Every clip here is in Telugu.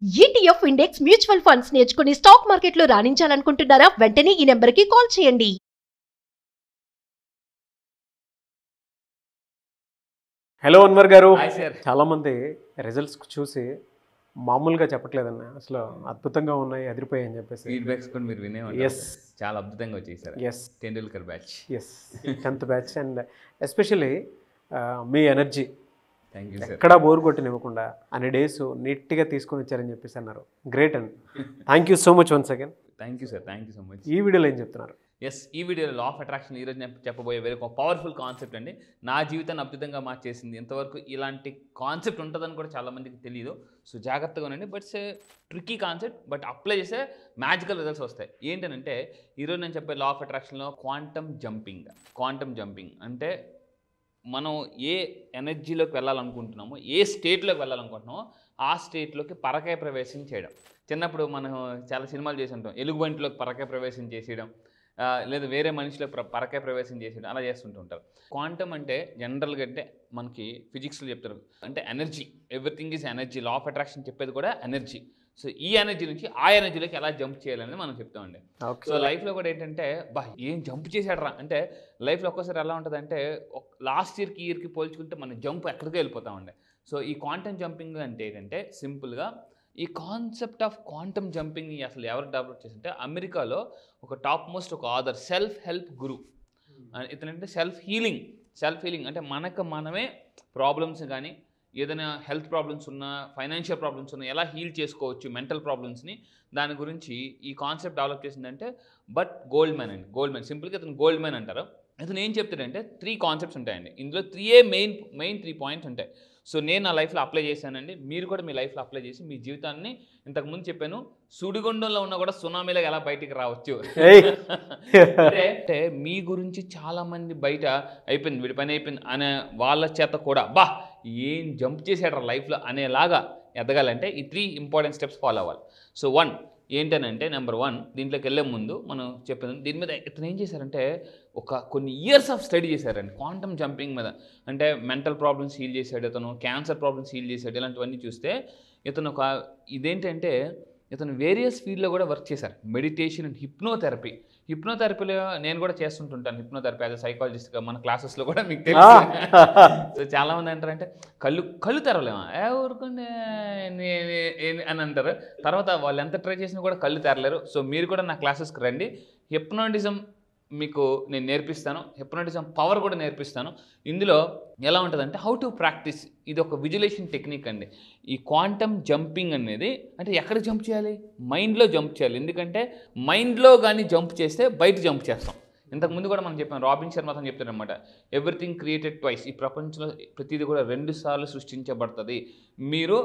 ఈటీఎఫ్ ఇండెక్స్ మ్యూచువల్ ఫండ్స్ నేర్చుకుని స్టాక్ మార్కెట్లో రాణించాలనుకుంటున్నారా వెంటనే ఈ నెంబర్కి కాల్ చేయండి హలో అన్వర్ గారు హాయ్ సార్ చాలా మంది రిజల్ట్స్ చూసి మామూలుగా చెప్పట్లేదన్న అసలు అద్భుతంగా ఉన్నాయి అదిరిపోయాయి అని చెప్పేసి ఫీడ్బ్యాక్స్ కూడా మీరు వినే ఉంటారు Yes. చాలా అద్భుతంగా వచ్చాయి sir S Tendulkar batch S tenth batch and especially మీ ఎనర్జీ థ్యాంక్ యూ సార్ ఎక్కడా బోర్ కొట్టినివ్వకుండా అన్ని డేస్ నీట్గా తీసుకొని వచ్చారని చెప్పేసి అన్నారు great and thank you so much once again thank you sir thank you so much ఈ వీడియోలో ఏం చెప్తున్నారు ఎస్ ఈ వీడియోలో లా ఆఫ్ అట్రాక్షన్ ఈరోజు నేను చెప్పబోయే వేరే ఒక పవర్ఫుల్ కాన్సెప్ట్ అండి నా జీవితాన్ని అద్భుతంగా మార్చేసింది ఇంతవరకు ఇలాంటి కాన్సెప్ట్ ఉంటుందని కూడా చాలా మందికి తెలియదు సో జాగ్రత్తగా ఉండండి but say tricky concept but apply చేస్తే మ్యాజికల్ రిజల్ట్స్ వస్తాయి ఏంటంటే ఈరోజు నేను చెప్పే లా ఆఫ్ అట్రాక్షన్లో క్వాంటమ్ జంపింగ్ క్వాంటమ్ జంపింగ్ అంటే మనం ఏ ఎనర్జీలోకి వెళ్ళాలనుకుంటున్నామో ఏ స్టేట్లోకి వెళ్ళాలనుకుంటున్నామో ఆ స్టేట్లోకి పరకాయ ప్రవేశం చేయడం చిన్నప్పుడు మనం చాలా సినిమాలు చేసి ఉంటాం ఎలుగుబంటిలోకి పరకాయ ప్రవేశం చేసేయడం ఆ, లేదా వేరే మనిషిలో ప్ర పరకాయ ప్రవేశం చేసేయడం అలా చేస్తుంటూ ఉంటారు క్వాంటమ్ అంటే జనరల్గా అంటే మనకి ఫిజిక్స్లో చెప్తారు అంటే energy everything is energy law of attraction చెప్పేది కూడా ఎనర్జీ సో ఈ ఎనర్జీ నుంచి ఆ ఎనర్జీలోకి ఎలా జంప్ చేయాలని మనం చెప్తామండి ఓకే సో లైఫ్లో కూడా ఏంటంటే బా ఏం జంప్ చేశాడరా అంటే లైఫ్లో ఒక్కోసారి ఎలా ఉంటుంది అంటే లాస్ట్ ఇయర్కి ఇయర్కి పోల్చుకుంటే మన జంప్ ఎక్కడికో వెళ్ళిపోతామండి సో ఈ క్వాంటమ్ జంపింగ్ అంటే ఏంటంటే సింపుల్గా ఈ కాన్సెప్ట్ ఆఫ్ క్వాంటమ్ జంపింగ్ అసలు ఎవరు డెవలప్ చేసింటే అమెరికాలో ఒక టాప్ మోస్ట్ ఒక ఆదర్ సెల్ఫ్ హెల్ప్ గురు ఇతనంటే సెల్ఫ్ హీలింగ్ సెల్ఫ్ హీలింగ్ అంటే మనకు మనమే ప్రాబ్లమ్స్ కానీ ఏదైనా హెల్త్ ప్రాబ్లమ్స్ ఉన్నా ఫైనాన్షియల్ ప్రాబ్లమ్స్ ఉన్నా ఎలా హీల్ చేసుకోవచ్చు మెంటల్ ప్రాబ్లమ్స్ని దాని గురించి ఈ కాన్సెప్ట్ డెవలప్ చేసిందంటే బట్ గోల్డ్ మ్యాన్ అండి గోల్డ్ మ్యాన్ సింపుల్గా ఇతను గోల్డ్ మ్యాన్ అంటారు ఇతను ఏం చెప్తాడంటే త్రీ కాన్సెప్ట్స్ ఉంటాయండి ఇందులో త్రీయే మెయిన్ మెయిన్ త్రీ పాయింట్స్ ఉంటాయి సో నేను నా లైఫ్లో అప్లై చేశానండి మీరు కూడా మీ లైఫ్లో అప్లై చేసి మీ జీవితాన్ని ఇంతకుముందు చెప్పాను సుడిగుండంలో ఉన్నా కూడా సునామీలో ఎలా బయటికి రావచ్చు ఏయ్. అంటే అంటే మీ గురించి చాలా మంది బయట అయిపోయింది వీడి పని అయిపోయింది అనే వాళ్ళ చేత కూడా బా ఏం జంప్ చేశాడు లైఫ్లో అనేలాగా ఎదగాలంటే ఈ త్రీ ఇంపార్టెంట్ స్టెప్స్ ఫాలో అవ్వాలి సో వన్ ఏంటనంటే నెంబర్ వన్ దీంట్లోకి వెళ్ళే ముందు మనం చెప్పింది దీని మీద ఇతను ఏం చేశారంటే ఒక కొన్ని ఇయర్స్ ఆఫ్ స్టడీ చేశారండి క్వాంటమ్ జంపింగ్ మీద అంటే మెంటల్ ప్రాబ్లమ్స్ హీల్ చేశాడు ఇతను క్యాన్సర్ ప్రాబ్లమ్స్ హీల్ చేశాడు ఇలాంటివన్నీ చూస్తే ఇతను ఒక ఇదేంటంటే ఇతను వేరియస్ ఫీల్డ్లో కూడా వర్క్ చేశారు మెడిటేషన్ అండ్ హిప్నోథెరపీ హిప్నోథెరపీలో నేను కూడా చేస్తుంటుంటాను హిప్నోథెరపీ యాజ్ సైకాలజిస్ట్గా మన క్లాసెస్లో కూడా మీకు తెలుసు సో చాలా మంది అంటారంటే కళ్ళు కళ్ళు తెరవలేమా ఏ ఊరుకుండే నే- నే- ఏ- అని అంటారు తర్వాత వాళ్ళు ఎంత ట్రై చేసినా కూడా కళ్ళు తెరలేరు సో మీరు కూడా నా క్లాసెస్కి రండి హిప్నోటిజం మీకు నేను నేర్పిస్తాను హిప్నోటిజం పవర్ కూడా నేర్పిస్తాను ఇందులో ఎలా ఉంటుందంటే హౌ టు ప్రాక్టీస్ ఇది ఒక విజులేషన్ టెక్నిక్ అండి ఈ క్వాంటమ్ జంపింగ్ అనేది అంటే ఎక్కడ జంప్ చేయాలి మైండ్లో జంప్ చేయాలి ఎందుకంటే మైండ్లో కానీ జంప్ చేస్తే బయట జంప్ చేస్తాం ఇంతకు ముందు కూడా మనం చెప్పాం రాబిన్ శర్మ అతను చెప్తారనమాట ఎవ్రీథింగ్ క్రియేటెడ్ ట్వైస్ ఈ ప్రపంచంలో ప్రతిదీ కూడా రెండు సార్లు సృష్టించబడుతుంది మీరు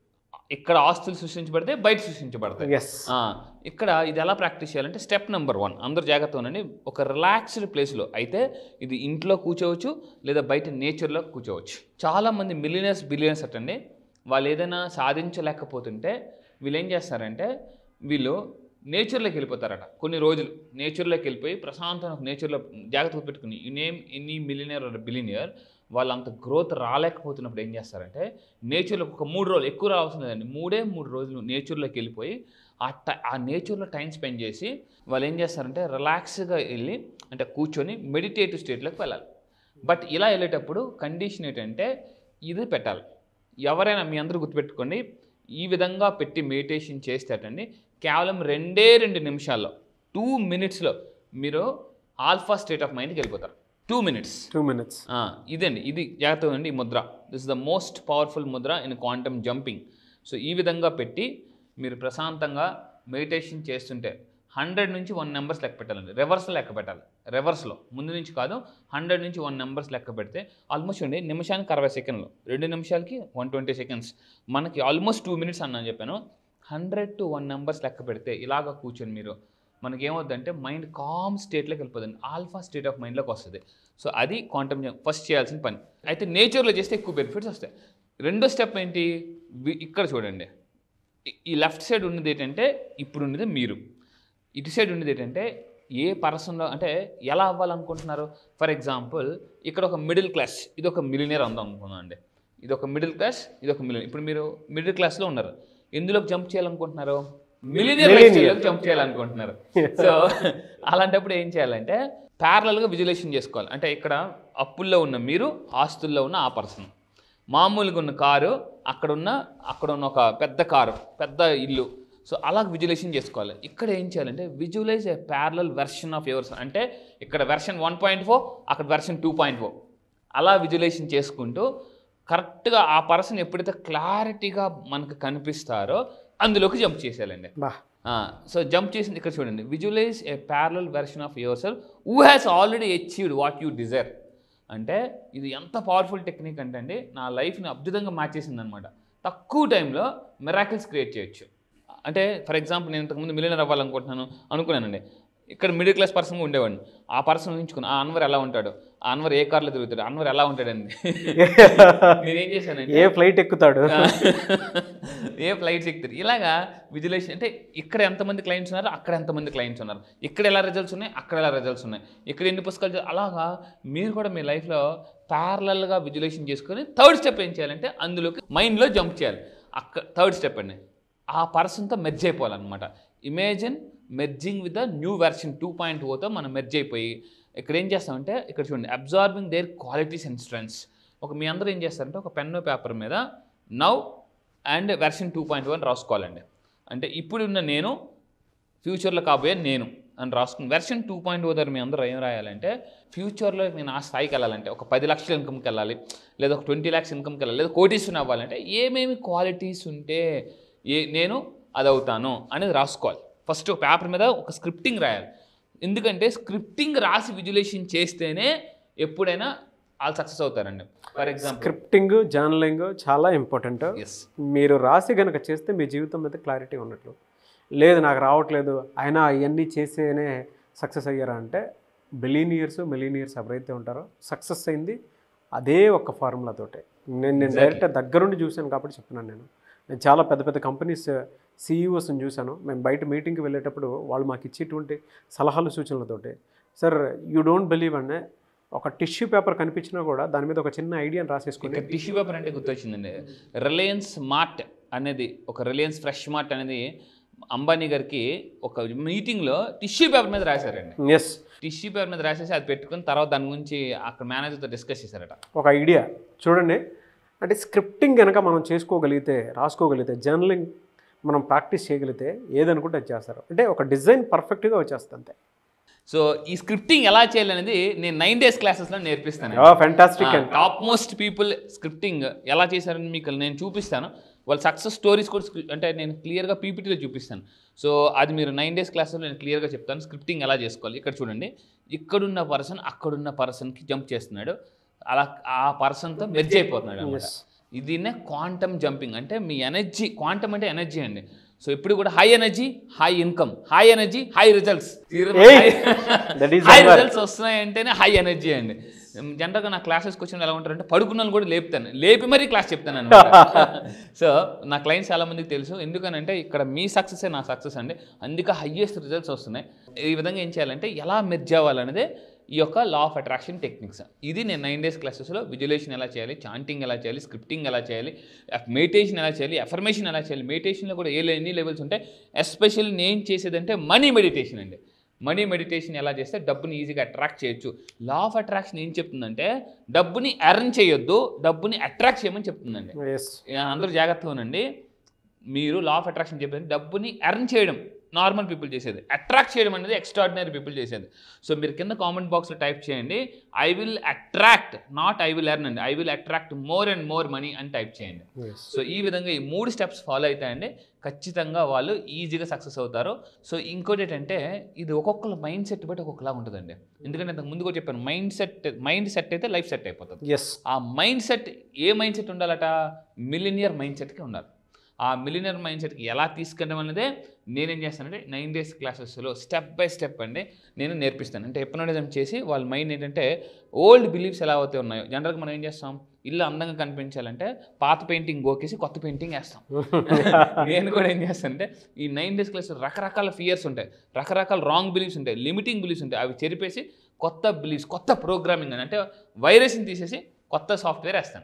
ఇక్కడ ఆస్తులు సృష్టించబడితే బయట సృష్టించబడతాయి ఎస్ ఆ, ఇక్కడ ఇది ఎలా ప్రాక్టీస్ చేయాలంటే స్టెప్ నెంబర్ వన్ అందరూ జాగ్రత్తగా ఉండండి ఒక రిలాక్స్డ్ ప్లేస్లో అయితే ఇది ఇంట్లో కూర్చోవచ్చు లేదా బయట నేచర్లో కూర్చోవచ్చు చాలామంది మిలియనర్స్ బిలియనర్స్ అటండి వాళ్ళు ఏదైనా సాధించలేకపోతుంటే వీళ్ళు ఏం చేస్తారంటే వీళ్ళు నేచర్లోకి వెళ్ళిపోతారట కొన్ని రోజులు నేచర్లోకి వెళ్ళిపోయి ప్రశాంతంగా నేచర్లో జాగ్రత్తగా పెట్టుకుని ఈ నేమ్ ఎనీ మిలినియర్ బిలినియర్ వాళ్ళు అంత గ్రోత్ రాలేకపోతున్నప్పుడు ఏం చేస్తారంటే నేచర్లో ఒక మూడు రోజులు ఎక్కువ రావాల్సిన లేదండి మూడే మూడు రోజులు నేచర్లోకి వెళ్ళిపోయి ఆ ట ఆ నేచర్లో టైం స్పెండ్ చేసి వాళ్ళు ఏం చేస్తారంటే రిలాక్స్గా వెళ్ళి అంటే కూర్చొని మెడిటేటివ్ స్టేట్లోకి వెళ్ళాలి బట్ ఇలా వెళ్ళేటప్పుడు కండిషన్ ఏంటంటే ఇది పెట్టాలి ఎవరైనా మీ అందరూ గుర్తుపెట్టుకోండి ఈ విధంగా పెట్టి మెడిటేషన్ చేస్తేటండి కేవలం రెండే రెండు నిమిషాల్లో టూ మినిట్స్లో మీరు ఆల్ఫా స్టేట్ ఆఫ్ మైండ్కి వెళ్ళిపోతారు టూ మినిట్స్ టూ మినిట్స్ ఆ, ఇదండి ఇది జాగ్రత్తగా ఉండండి ఈ ముద్ర this is the most powerful mudra in quantum jumping so ఈ విధంగా పెట్టి మీరు ప్రశాంతంగా మెడిటేషన్ చేస్తుంటే హండ్రెడ్ నుంచి వన్ నెంబర్స్ లెక్క పెట్టాలండి రివర్స్లో లెక్క పెట్టాలి రివర్స్లో ముందు నుంచి కాదు హండ్రెడ్ నుంచి వన్ నెంబర్స్ లెక్క పెడితే ఆల్మోస్ట్ అండి నిమిషానికి అరవై సెకండ్లు రెండు నిమిషాలకి వన్ ట్వంటీ సెకండ్స్ మనకి ఆల్మోస్ట్ టూ మినిట్స్ అన్నాను చెప్పాను హండ్రెడ్ టు వన్ నెంబర్స్ లెక్క పెడితే ఇలాగ కూర్చొని మీరు మనకి ఏమవుద్దంటే మైండ్ కామ్ స్టేట్లోకి వెళ్ళిపోతుంది ఆల్ఫా స్టేట్ ఆఫ్ మైండ్లోకి వస్తుంది సో అది క్వాంటమ్ ఫస్ట్ చేయాల్సిన పని అయితే నేచర్లో చేస్తే ఎక్కువ బెనిఫిట్స్ వస్తాయి రెండో స్టెప్ ఏంటి వి- ఇక్కడ చూడండి ఈ- ఈ లెఫ్ట్ సైడ్ ఉన్నది ఏంటంటే ఇప్పుడు ఉన్నది మీరు ఇటు సైడ్ ఉన్నది ఏంటంటే ఏ పర్సన్లో అంటే ఎలా అవ్వాలనుకుంటున్నారు ఫర్ ఎగ్జాంపుల్ ఇక్కడ ఒక మిడిల్ క్లాస్ ఇది ఒక మిలినియర్ అందాం అనుకుందాం అండి ఇది ఒక మిడిల్ క్లాస్ ఇది ఒక మిలియన్ ఇప్పుడు మీరు మిడిల్ క్లాస్లో ఉన్నారు ఎందులోకి జంప్ చేయాలనుకుంటున్నారు మిలినియర్ Millionaire. లైఫ్ జంప్ చేయాలనుకుంటున్నారు సో అలాంటప్పుడు ఏం చేయాలంటే ప్యారలల్గా విజువలైజేషన్ చేసుకోవాలి అంటే ఇక్కడ అప్పుల్లో ఉన్న మీరు ఆస్తుల్లో ఉన్న ఆ పర్సన్ మామూలుగా ఉన్న కారు అక్కడ ఉన్న అక్కడ ఉన్న ఒక పెద్ద కారు పెద్ద ఇల్లు సో అలా విజువలైజేషన్ చేసుకోవాలి ఇక్కడ ఏం చేయాలంటే visualise a parallel version of yours అంటే ఇక్కడ వెర్షన్ వన్ పాయింట్ ఫోర్ అక్కడ వెర్షన్ టూ పాయింట్ ఫోర్ అలా విజువలైజేషన్ చేసుకుంటూ కరెక్ట్గా ఆ పర్సన్ ఎప్పుడైతే క్లారిటీగా మనకు కనిపిస్తారో అందులోకి జంప్ చేసేయాలండి బా సో జంప్ చేసింది ఇక్కడ చూడండి visualise a parallel version of yourself who has already achieved what you desire అంటే ఇది ఎంత పవర్ఫుల్ టెక్నిక్ అంటే అండి నా లైఫ్ని అద్భుతంగా మార్చేసింది అనమాట తక్కువ టైంలో మిరాకిల్స్ క్రియేట్ చేయొచ్చు అంటే ఫర్ ఎగ్జాంపుల్ నేను ఇంతకుముందు మిలియనర్ అవ్వాలనుకుంటున్నాను అనుకున్నానండి ఇక్కడ మిడిల్ క్లాస్ పర్సన్గా ఉండేవాడిని ఆ పర్సన్ ఊహించుకుని ఆ అన్వర్ ఎలా ఉంటాడు ఆ అన్వర్ ఏ కార్లో తిరుగుతాడు అన్వర్ ఎలా ఉంటాడండి నేనేం చేశానంటే ఏ ఫ్లైట్ ఎక్కుతాడు ఏ ఫ్లైట్స్ ఎక్కుతారు ఇలాగా విజువలైజేషన్ అంటే ఇక్కడ ఎంతమంది క్లయింట్స్ ఉన్నారు అక్కడ ఎంతమంది క్లయింట్స్ ఉన్నారు ఇక్కడ ఎలా రిజల్ట్స్ ఉన్నాయి అక్కడ ఎలా రిజల్ట్స్ ఉన్నాయి ఇక్కడ ఎన్ని పుస్తకాలు చదివి- అలాగా మీరు కూడా మీ లైఫ్లో ప్యారలల్గా విజువలైజేషన్ చేసుకొని థర్డ్ స్టెప్ ఏం చేయాలంటే అందులోకి మైండ్లో జంప్ చేయాలి అక్కడ థర్డ్ స్టెప్ అండి ఆ పర్సన్తో మెర్జ్ అయిపోవాలన్నమాట imagine merging with the new version two point ఓతో మనం మెర్జ్ అయిపోయి ఇక్కడ ఏం చేస్తామంటే ఇక్కడ చూడండి absorbing their qualities and strengths ఒక మీ అందరూ ఏం చేస్తారంటే ఒక పెన్ను పేపర్ మీద now and version two point one రాసుకోవాలండి అంటే ఇప్పుడు ఉన్న నేను ఫ్యూచర్లో కాబోయే నేను అని రాసుకుని వెర్షన్ టూ పాయింట్ ఓ దగ్గర మీ అందరూ ఏం రాయాలంటే ఫ్యూచర్లో నేను ఆ స్థాయికి వెళ్ళాలంటే ఒక పది లక్షల ఇన్కమ్కి వెళ్ళాలి లేదా ఒక ట్వంటీ ల్యాక్స్ ఇన్కమ్కి వెళ్ళాలి లేదా కోటీసుని అవ్వాలంటే ఏమేమి క్వాలిటీస్ ఉంటే ఏ నేను అది అవుతాను అనేది రాసుకోవాలి ఫస్ట్ పేపర్ మీద ఒక స్క్రిప్టింగ్ రాయాలి ఎందుకంటే స్క్రిప్టింగ్ రాసి విజువలైజేషన్ చేస్తేనే ఎప్పుడైనా వాళ్ళు సక్సెస్ అవుతారండి ఫర్ ఎగ్జాంపుల్ స్క్రిప్టింగ్ జర్నలింగ్ చాలా ఇంపార్టెంట్ ఎస్ మీరు రాసి కనుక చేస్తే మీ జీవితం మీద క్లారిటీ ఉన్నట్లు లేదు నాకు రావట్లేదు అయినా అవన్నీ చేసేనే సక్సెస్ అయ్యారా అంటే బిలీనియర్స్ మిలీనియర్స్ ఎవరైతే ఉంటారో సక్సెస్ అయింది అదే ఒక ఫార్ములాతోటే నేను నేను Exactly. డైరెక్ట్ దగ్గరుండి చూశాను కాబట్టి చెప్తున్నాను నేను నేను చాలా పెద్ద పెద్ద కంపెనీస్ సీఈఓస్ని చూశాను మేము బయట మీటింగ్కి వెళ్ళేటప్పుడు వాళ్ళు మాకు ఇచ్చేటువంటి సలహాలు సూచనలతోటి సార్ యూ డోంట్ బిలీవ్ అనే ఒక టిష్యూ పేపర్ కనిపించినా కూడా దాని మీద ఒక చిన్న ఐడియాని రాసేసుకుని ఇక్కడ టిష్యూ పేపర్ అంటే గుర్తొచ్చిందండి రిలయన్స్ మార్ట్ అనేది ఒక రిలయన్స్ ఫ్రెష్ మార్ట్ అనేది అంబానీ గారికి ఒక మీటింగ్లో టిష్యూ పేపర్ మీద రాశారండి ఎస్ టిష్యూ పేపర్ మీద రాసేసి అది పెట్టుకుని తర్వాత దాని గురించి అక్కడ మేనేజర్తో డిస్కస్ చేశారట ఒక ఐడియా చూడండి అంటే స్క్రిప్టింగ్ కనుక మనం చేసుకోగలిగితే రాసుకోగలిగితే జర్నలింగ్ మనం ప్రాక్టీస్ చేయగలిగితే ఏదనుకుంటే అది చేస్తారు అంటే ఒక డిజైన్ పర్ఫెక్ట్గా వచ్చేస్తుంది అంతే సో ఈ స్క్రిప్టింగ్ ఎలా చేయాలనేది నేను నైన్ డేస్ క్లాసెస్లో నేర్పిస్తాను fantastic and top most people scripting ఎలా చేశారని మీకు నేను చూపిస్తాను వాళ్ళ సక్సెస్ స్టోరీస్ కూడా script- అంటే నేను క్లియర్గా పీపీటీలో చూపిస్తాను సో అది మీరు నైన్ డేస్ క్లాస్లో నేను క్లియర్గా చెప్తాను స్క్రిప్టింగ్ ఎలా చేసుకోవాలి ఇక్కడ చూడండి ఇక్కడున్న పర్సన్ అక్కడున్న పర్సన్కి జంప్ చేస్తున్నాడు అలా ఆ పర్సన్తో మెర్జ్ అయిపోతున్నాడు అనమాట Yes. దీన్నే క్వాంటమ్ జంపింగ్ అంటే మీ ఎనర్జీ క్వాంటమ్ అంటే ఎనర్జీ అండి సో ఇప్పుడు కూడా high energy high income high energy high results Hey, that is high our- results వస్తున్నాయంటేనే హై ఎనర్జీ అండి జనరల్గా నా క్లాసెస్కి వచ్చిన ఎలా ఉంటారంటే పడుకున్న వాళ్ళు కూడా లేపుతాను లేపి మరీ క్లాస్ చెప్తాను అనమాట సో నా క్లయింట్స్ చాలా మందికి తెలుసు ఎందుకనంటే ఇక్కడ మీ సక్సెసే నా సక్సెస్ అండి అందుకే హయ్యెస్ట్ రిజల్ట్స్ వస్తున్నాయి ఈ విధంగా ఏం చేయాలంటే ఎలా మెర్జ్ అవ్వాలనేదే ఈ యొక్క లా ఆఫ్ అట్రాక్షన్ టెక్నిక్స్ ఇది నేను నైన్ డేస్ క్లాసెస్లో విజువలేషన్ ఎలా చేయాలి చాంటింగ్ ఎలా చేయాలి స్క్రిప్టింగ్ ఎలా చేయాలి మెడిటేషన్ ఎలా చేయాలి అఫర్మేషన్ ఎలా చేయాలి మెడిటేషన్లో కూడా ఏ ఎన్ని లెవెల్స్ ఉంటాయి ఎస్పెషల్లీ నేను చేసేదంటే మనీ మెడిటేషన్ అండి మనీ మెడిటేషన్ ఎలా చేస్తే డబ్బుని ఈజీగా అట్రాక్ట్ చేయొచ్చు లా ఆఫ్ అట్రాక్షన్ ఏం చెప్తుందంటే డబ్బుని ఎర్న్ చేయొద్దు డబ్బుని అట్రాక్ట్ చేయమని చెప్తుందండి ఎస్ ఇక అందరూ జాగ్రత్తగా ఉండండి మీరు లా ఆఫ్ అట్రాక్షన్ చెప్పేది డబ్బుని ఎర్న్ చేయడం నార్మల్ పీపుల్ చేసేది అట్రాక్ట్ చేయడం అనేది ఎక్స్ట్రాడినరీ పీపుల్ చేసేది సో మీరు కింద కామెంట్ బాక్స్లో టైప్ చేయండి I will attract not I will earn అండి I will attract more and more money అని టైప్ చేయండి ఎస్ సో ఈ విధంగా ఈ మూడు స్టెప్స్ ఫాలో అవుతాయండి ఖచ్చితంగా వాళ్ళు ఈజీగా సక్సెస్ అవుతారు సో ఇంకోటి ఏంటంటే ఇది ఒక్కొక్కరు మైండ్ సెట్ బట్టి ఒక్కొక్కలా ఉంటుందండి ఎందుకంటే ఇంతకు ముందు కూడా చెప్పాను మైండ్ సెట్ మైండ్ సెట్ అయితే లైఫ్ సెట్ అయిపోతుంది ఎస్ ఆ మైండ్ సెట్ ఏ మైండ్ సెట్ ఉండాలట మిలినియర్ మైండ్ సెట్కి ఉండాలి ఆ మిలినియర్ మైండ్ సెట్కి ఎలా తీసుకెళ్ళడం అనేదే నేనేం చేస్తానంటే నైన్ డేస్ క్లాసెస్లో స్టెప్ బై స్టెప్ అండి నేను నేర్పిస్తాను అంటే ఎప్పటిజం చేసి వాళ్ళ మైండ్ ఏంటంటే ఓల్డ్ బిలీఫ్స్ ఎలా అయితే ఉన్నాయో జనరల్గా మనం ఏం చేస్తాం ఇల్లు అందంగా కనిపించాలంటే పాత పెయింటింగ్ గోకేసి కొత్త పెయింటింగ్ వేస్తాం నేను కూడా ఏం చేస్తానంటే ఈ నైన్ డేస్ క్లాస్ రకరకాల ఫియర్స్ ఉంటాయి రకరకాల రాంగ్ బిలీఫ్స్ ఉంటాయి లిమిటింగ్ బిలీఫ్స్ ఉంటాయి అవి చెరిపేసి కొత్త బిలీఫ్స్ కొత్త ప్రోగ్రామింగ్ అని అంటే వైరస్ని తీసేసి కొత్త సాఫ్ట్వేర్ వేస్తాను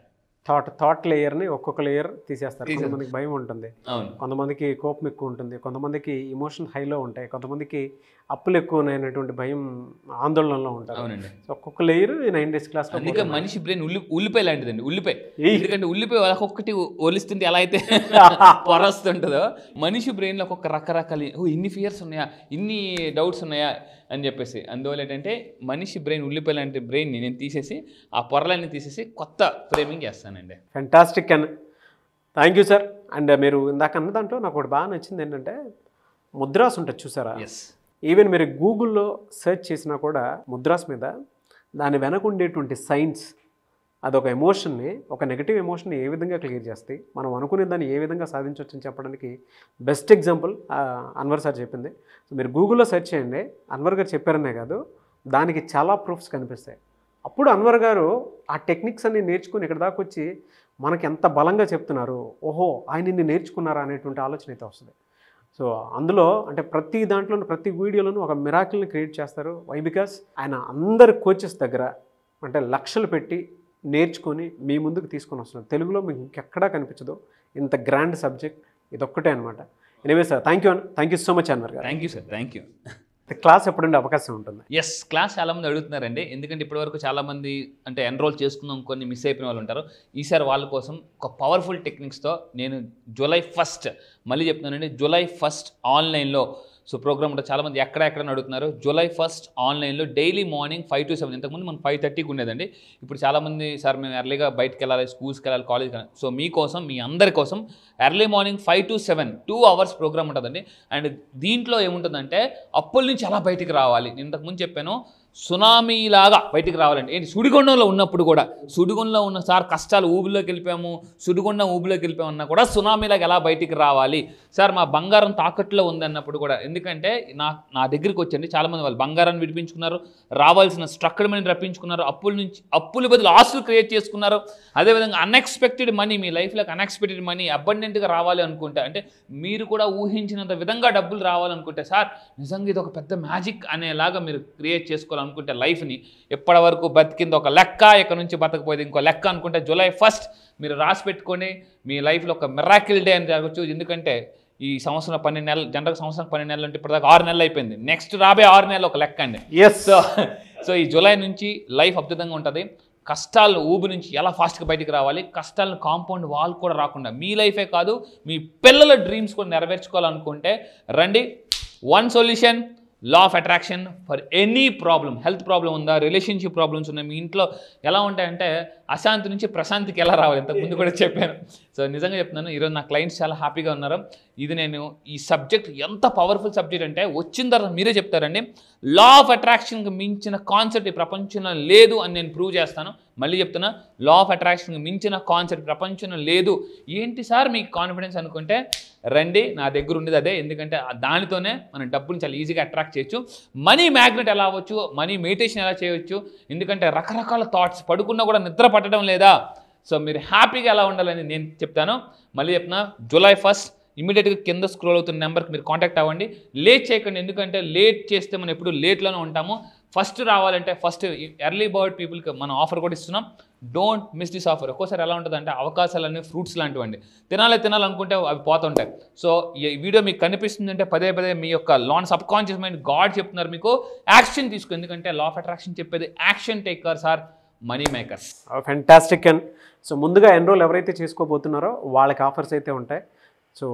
థాట్ థాట్ లేయర్ని ఒక్కొక్క లేయర్ తీసేస్తారు తీసేస్తారు. కొంతమందికి భయం ఉంటుంది అవును కొంతమందికి కోపం ఎక్కువ ఉంటుంది కొంతమందికి ఇమోషన్ హైలో ఉంటాయి కొంతమందికి అప్పులు ఎక్కువ ఉన్నాయనేటువంటి భయం ఆందోళనలో ఉంటారు అవునండి సో ఒక్కొక్క లేయర్ నైన్ డేస్ క్లాస్ అందుకే మనిషి బ్రెయిన్ ఉల్లి ఉల్లిపాయ లాంటిదండి ఉల్లిపాయ ఏయ్. ఎందుకంటే ఉల్లిపాయ ఒక్కొక్కటి ఒలిస్తుంటే ఎలా అయితే పొరస్తుంటుందో మనిషి బ్రెయిన్లో ఒక్కొక్క రకరకాల ఓ ఇన్ని ఫియర్స్ ఉన్నాయా ఇన్ని డౌట్స్ ఉన్నాయా అని చెప్పేసి అందువల్ల ఏంటంటే మనిషి బ్రెయిన్ ఉల్లిపాయ లాంటి బ్రెయిన్ని నేను తీసేసి ఆ పొరలన్నీ తీసేసి కొత్త ఫ్రేమింగ్ చేస్తానండి fantastic and thank you sir and మీరు ఇందాక అన్న దాంట్లో నాకు ఒకటి బాగా నచ్చింది ఏంటంటే ముద్రాస్ ఉంటుంది చూసారా ఎస్ ఈవెన్ మీరు గూగుల్లో సెర్చ్ చేసినా కూడా ముద్రాస్ మీద దాని వెనక ఉండేటువంటి సైన్స్ అదొక ఎమోషన్ని ఒక నెగిటివ్ ఎమోషన్ని ఏ విధంగా క్లియర్ చేస్తాయి మనం అనుకునే దాన్ని ఏ విధంగా సాధించవచ్చు అని చెప్పడానికి బెస్ట్ ఎగ్జాంపుల్ అన్వర్ సార్ చెప్పింది సో మీరు గూగుల్లో సెర్చ్ చేయండి అన్వర్ గారు చెప్పారనే కాదు దానికి చాలా ప్రూఫ్స్ కనిపిస్తాయి అప్పుడు అన్వర్ గారు ఆ టెక్నిక్స్ అన్ని నేర్చుకుని ఇక్కడ దాకా వచ్చి మనకి ఎంత బలంగా చెప్తున్నారు ఓహో ఆయన ఇన్ని నేర్చుకున్నారా అనేటువంటి ఆలోచన అయితే వస్తుంది సో అందులో అంటే ప్రతి దాంట్లోనూ ప్రతి వీడియోలోనూ ఒక మిరాకిల్ని క్రియేట్ చేస్తారు వై బికాస్ ఆయన అందరి కోచెస్ దగ్గర అంటే లక్షలు పెట్టి నేర్చుకొని మీ ముందుకు తీసుకొని వస్తున్నారు తెలుగులో మీకు ఇంకెక్కడా కనిపించదు ఇంత గ్రాండ్ సబ్జెక్ట్ ఇదొక్కటే అనమాట anyway sir thank you thank you so much Anwar గారు thank you sir thank you class ఎప్పుడుండే అవకాశం ఉంటుంది ఎస్ క్లాస్ చాలా మంది అడుగుతున్నారండి ఎందుకంటే ఇప్పటివరకు చాలా మంది అంటే ఎన్రోల్ చేసుకుందాం కొన్ని మిస్ అయిపోయిన వాళ్ళు ఉంటారు ఈసారి వాళ్ళ కోసం ఒక పవర్ఫుల్ టెక్నిక్స్తో నేను జూలై ఫస్ట్ మళ్ళీ చెప్తున్నానండి జూలై ఫస్ట్ ఆన్లైన్లో సో ప్రోగ్రామ్ ఉంటుంది చాలా మంది ఎక్కడ ఎక్కడ అడుగుతున్నారు జూలై ఫస్ట్ ఆన్లైన్లో daily morning five to seven ఇంతకుముందు మనం ఫైవ్ థర్టీకి ఉండేదండి ఇప్పుడు చాలామంది సార్ మేము ఎర్లీగా బయటకు వెళ్ళాలి స్కూల్స్కి వెళ్ళాలి కాలేజ్కి వెళ్ళాలి సో మీకోసం మీ అందరి కోసం early morning five to seven two hours program ఉంటుందండి అండ్ దీంట్లో ఏముంటుందంటే అప్పుల నుంచి ఎలా బయటికి రావాలి నేను ఇంతకుముందు చెప్పాను సునామీలాగా బయటికి రావాలండి ఏంటి సుడిగుండంలో ఉన్నప్పుడు కూడా సుడిగుండంలో ఉన్న సార్ కష్టాలు ఊబిలోకి వెళ్ళిపోయాము సుడిగుండం ఊబిలోకి వెళ్ళిపోయామన్నా కూడా సునామీలాగా ఎలా బయటికి రావాలి సార్ మా బంగారం తాకట్లో ఉంది అన్నప్పుడు కూడా ఎందుకంటే నా నా దగ్గరికి వచ్చండి చాలామంది వాళ్ళు బంగారాన్ని విడిపించుకున్నారు రావాల్సిన స్ట్రక్చర్ మనీ రప్పించుకున్నారు అప్పుల నుంచి అప్పుల బదులు ఆస్తులు క్రియేట్ చేసుకున్నారు అదేవిధంగా అన్ఎక్స్పెక్టెడ్ మనీ మీ లైఫ్లోకి అన్ఎక్స్పెక్టెడ్ మనీ అబండెంట్గా రావాలి అనుకుంటే అంటే మీరు కూడా ఊహించినంత విధంగా డబ్బులు రావాలనుకుంటే సార్ నిజంగా ఇది ఒక పెద్ద మ్యాజిక్ అనేలాగా మీరు క్రియేట్ చేసుకోవాలనుకుంటే లైఫ్ని ఎప్పటి వరకు బతికింది ఒక లెక్క ఇక్కడ నుంచి బతకపోయేది ఇంకో లెక్క అనుకుంటే జూలై ఫస్ట్ మీరు రాసి పెట్టుకొని మీ లైఫ్లో ఒక మిరాకిల్ డే అని జరగచ్చు ఎందుకంటే ఈ సంవత్సరం పన్నెండు నెలలు జనరల్ సంవత్సరం పన్నెండు నెలలు అంటే ఇప్పటిదాకా ఆరు నెలలు అయిపోయింది నెక్స్ట్ రాబోయే ఆరు నెలలు ఒక లెక్క అండి ఎస్ సో సో ఈ జూలై నుంచి లైఫ్ అద్భుతంగా ఉంటుంది కష్టాలు ఊబి నుంచి ఎలా ఫాస్ట్గా బయటికి రావాలి కష్టాలను కాంపౌండ్ వాల్ కూడా రాకుండా మీ లైఫే కాదు మీ పిల్లల డ్రీమ్స్ కూడా నెరవేర్చుకోవాలనుకుంటే రండి one solution law of attraction for any problem health problem ఉందా రిలేషన్షిప్ ప్రాబ్లమ్స్ ఉన్నాయి మీ ఇంట్లో ఎలా ఉంటాయంటే అశాంతి నుంచి ప్రశాంతికి ఎలా రావాలి ఇంతకు ముందు కూడా చెప్పాను సో నిజంగా చెప్తున్నాను ఈరోజు నా క్లయింట్స్ చాలా హ్యాపీగా ఉన్నారు ఇది నేను ఈ సబ్జెక్ట్ ఎంత పవర్ఫుల్ సబ్జెక్ట్ అంటే వచ్చిన తర్వాత మీరే చెప్తారండి లా ఆఫ్ అట్రాక్షన్కి మించిన కాన్సెప్ట్ ఈ ప్రపంచంలో లేదు అని నేను ప్రూవ్ చేస్తాను మళ్ళీ చెప్తున్నా లా ఆఫ్ అట్రాక్షన్కి మించిన కాన్సెప్ట్ ప్రపంచంలో లేదు ఏంటి సార్ మీకు కాన్ఫిడెన్స్ అనుకుంటే రండి నా దగ్గర ఉండేది అదే ఎందుకంటే ఆ దానితోనే మనం డబ్బుని చాలా ఈజీగా అట్రాక్ట్ చేయొచ్చు మనీ మ్యాగ్నెట్ ఎలా అవ్వచ్చు మనీ మెడిటేషన్ ఎలా చేయొచ్చు ఎందుకంటే రకరకాల థాట్స్ పడుకున్నా కూడా నిద్ర పట్టడం లేదా సో మీరు హ్యాపీగా ఎలా ఉండాలని నేను చెప్తాను మళ్ళీ చెప్తున్నా జూలై ఫస్ట్ ఇమీడియట్గా కింద స్క్రోల్ అవుతున్న నెంబర్కి మీరు కాంటాక్ట్ అవ్వండి లేట్ చేయకండి ఎందుకంటే లేట్ చేస్తే మనం ఎప్పుడు లేట్లోనే ఉంటాము ఫస్ట్ రావాలంటే ఫస్ట్ ఎర్లీ బర్డ్ పీపుల్కి మనం ఆఫర్ కూడా ఇస్తున్నాం డోంట్ మిస్ దిస్ ఆఫర్ ఒక్కోసారి ఎలా ఉంటుందంటే అవకాశాలన్నీ ఫ్రూట్స్ లాంటివండి తినాలి తినాలనుకుంటే అవి పోతుంటాయి సో ఈ వీడియో మీకు కనిపిస్తుందంటే పదే పదే మీ యొక్క లాన్ సబ్ కాన్షియస్ మైండ్ గాడ్ చెప్తున్నారు మీకు యాక్షన్ తీసుకో ఎందుకంటే లా ఆఫ్ అట్రాక్షన్ చెప్పేది action takers are money makers fantastic and so ముందుగా ఎన్రోల్ ఎవరైతే చేసుకోబోతున్నారో వాళ్ళకి ఆఫర్స్ అయితే ఉంటాయి సో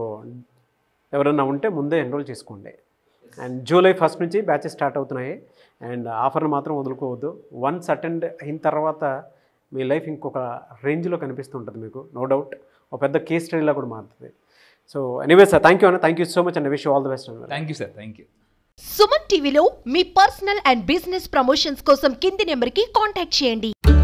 ఎవరన్నా ఉంటే ముందే ఎన్రోల్ చేసుకోండి అండ్ జూలై ఫస్ట్ నుంచి బ్యాచెస్ స్టార్ట్ అవుతున్నాయి అండ్ ఆఫర్ని మాత్రం వదులుకోవద్దు వన్స్ అటెండ్ అయిన తర్వాత మీ లైఫ్ ఇంకొక రేంజ్లో కనిపిస్తుంటుంది మీకు నో డౌట్ ఒక పెద్ద కేస్ స్టడీలా కూడా మారుతుంది so anyway sir thank you అన్న thank you so much and wish all the best అన్న thank you sir thank you Suman టీవీలో మీ పర్సనల్ అండ్ బిజినెస్ ప్రమోషన్స్ కోసం కింది నెంబర్కి కాంటాక్ట్ చేయండి